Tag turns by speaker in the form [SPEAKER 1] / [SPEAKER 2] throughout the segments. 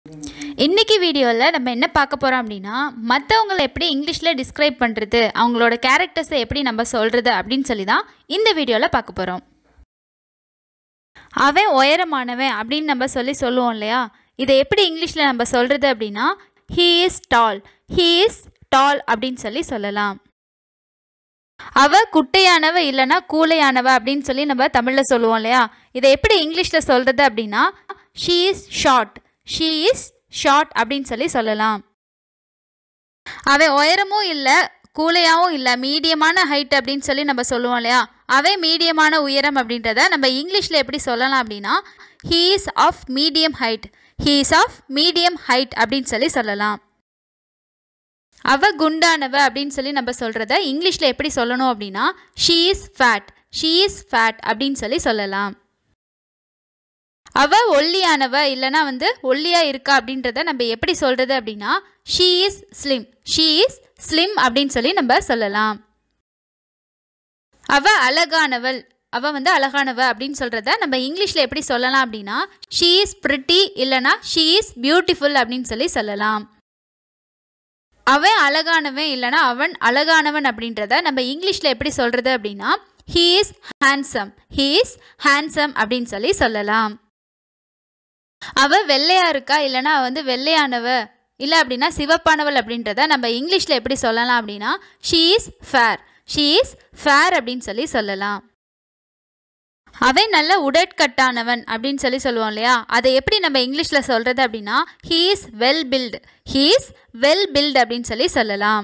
[SPEAKER 1] இன்னைக்கு வீடியோவில் நம்ம என்ன பார்க்க போகிறோம் அப்படின்னா மற்றவங்களை எப்படி இங்கிலீஷில் டிஸ்கிரைப் பண்ணுறது அவங்களோட கேரக்டர்ஸை எப்படி நம்ம சொல்கிறது அப்படின்னு சொல்லி தான் இந்த வீடியோவில் பார்க்க போகிறோம் அவன் உயரமானவன் அப்படின்னு நம்ம சொல்லி சொல்லுவோம் இல்லையா இதை எப்படி இங்கிலீஷில் நம்ம சொல்கிறது அப்படின்னா he is tall he is tall அப்படின்னு சொல்லி சொல்லலாம் அவ குட்டையானவ இல்லைன்னா கூலையானவ அப்படின்னு சொல்லி நம்ம தமிழில் சொல்லுவோம் இல்லையா இதை எப்படி இங்கிலீஷில் சொல்கிறது அப்படின்னா she is short she is short அப்படின்னு சொல்லி சொல்லலாம் அவன் உயரமும் இல்லை கூலையாகவும் இல்லை மீடியமான ஹைட் அப்படின்னு சொல்லி நம்ம சொல்லுவோம் இல்லையா அவன் மீடியமான உயரம் அப்படின்றத நம்ம இங்கிலீஷில் எப்படி சொல்லலாம் அப்படின்னா he is of medium height he is of medium height அப்படின்னு சொல்லி சொல்லலாம் அவ குண்டானவ அப்படின்னு சொல்லி நம்ம சொல்கிறத இங்கிலீஷில் எப்படி சொல்லணும் அப்படின்னா she is fat she is fat அப்படின்னு சொல்லி சொல்லலாம் அவ ஒல்லியானவ இல்லைனா வந்து ஒல்லியா இருக்கா அப்படின்றத நம்ம எப்படி சொல்கிறது அப்படின்னா she is slim she is slim அப்படின்னு சொல்லி நம்ம சொல்லலாம் அவ அழகானவள் அவ வந்து அழகானவ அப்படின்னு சொல்கிறத நம்ம இங்கிலீஷில் எப்படி சொல்லலாம் அப்படின்னா ஷீ இஸ் பிரிட்டி இல்லைனா ஷீ இஸ் பியூட்டிஃபுல் அப்படின்னு சொல்லி சொல்லலாம் அவன் அழகானவன் இல்லைனா அவன் அழகானவன் அப்படின்றத நம்ம இங்கிலீஷில் எப்படி சொல்கிறது அப்படின்னா he is handsome he is handsome அப்படின்னு சொல்லி சொல்லலாம் அவ வெள்ளையா இருக்கா இல்லைனா அவ வந்து வெள்ளையானவ இல்லை அப்படின்னா சிவப்பானவள் அப்படின்றத நம்ம இங்கிலீஷில் எப்படி சொல்லலாம் அப்படின்னா she is fair she is fair அப்படின்னு சொல்லி சொல்லலாம் அவன் நல்ல உடற்கட்டானவன் அப்படின்னு சொல்லி சொல்லுவோம் இல்லையா அதை எப்படி நம்ம இங்கிலீஷில் சொல்கிறது அப்படின்னா he is well built he is well built அப்படின்னு சொல்லி சொல்லலாம்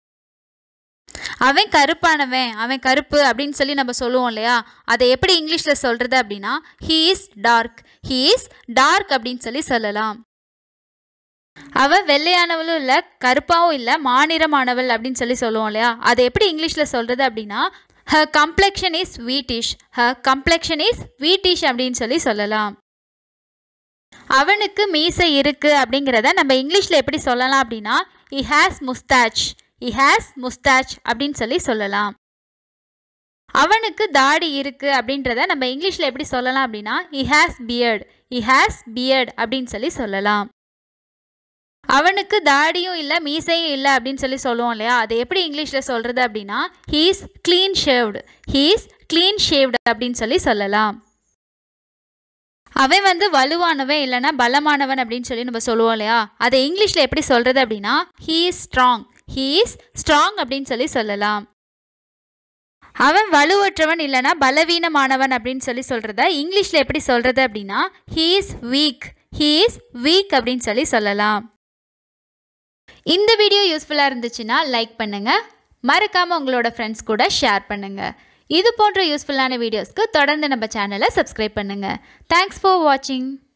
[SPEAKER 1] அவன் கருப்பானவன் அவன் கருப்பு அப்படின்னு சொல்லி நம்ம சொல்லுவோம் இல்லையா அதை எப்படி இங்கிலீஷில் சொல்கிறது அப்படின்னா he is dark he is dark அப்படின்னு சொல்லி சொல்லலாம் அவ வெள்ளையானவளும் இல்லை கருப்பாவும் இல்லை மாநிறமானவள் அப்படின்னு சொல்லி சொல்லுவோம் இல்லையா அதை எப்படி இங்கிலீஷில் சொல்கிறது அப்படின்னா her complexion is wheatish her complexion is wheatish அப்படின்னு சொல்லி சொல்லலாம் அவனுக்கு மீசை இருக்கு அப்படிங்கிறத நம்ம இங்கிலீஷில் எப்படி சொல்லலாம் அப்படின்னா இ ஹேஸ் முஸ்தாச் இ ஹேஸ் முஸ்தாச் அப்படின்னு சொல்லி சொல்லலாம் அவனுக்கு தாடி இருக்கு அப்படின்றத நம்ம இங்கிலீஷில் எப்படி சொல்லலாம் அப்படின்னா he has beard he has beard அப்படின்னு சொல்லி சொல்லலாம் அவனுக்கு தாடியும் இல்லை மீசையும் இல்லை அப்படின்னு சொல்லி சொல்லுவோம் இல்லையா அதை எப்படி இங்கிலீஷில் சொல்கிறது அப்படின்னா he's clean shaved he's clean shaved அப்படின்னு சொல்லி சொல்லலாம் அவன் வந்து வலுவானவன் இல்லைனா பலமானவன் அப்படின்னு சொல்லி நம்ம சொல்லுவோம் இல்லையா அதை இங்கிலீஷில் எப்படி சொல்கிறது அப்படின்னா he is strong he is strong அப்படின்னு சொல்லி சொல்லலாம் அவன் வலுவற்றவன் இல்லைனா பலவீனமானவன் அப்படின்னு சொல்லி சொல்கிறத இங்கிலீஷில் எப்படி சொல்கிறது அப்படின்னா he is weak he is weak அப்படின்னு சொல்லி சொல்லலாம் இந்த வீடியோ யூஸ்ஃபுல்லாக இருந்துச்சுன்னா லைக் பண்ணுங்கள் மறக்காமல் உங்களோட ஃப்ரெண்ட்ஸ் கூட ஷேர் பண்ணுங்கள் இது போன்ற யூஸ்ஃபுல்லான வீடியோஸ்க்கு தொடர்ந்து நம்ம சேனலை சப்ஸ்கிரைப் பண்ணுங்கள் தேங்க்ஸ் ஃபார் வாட்சிங்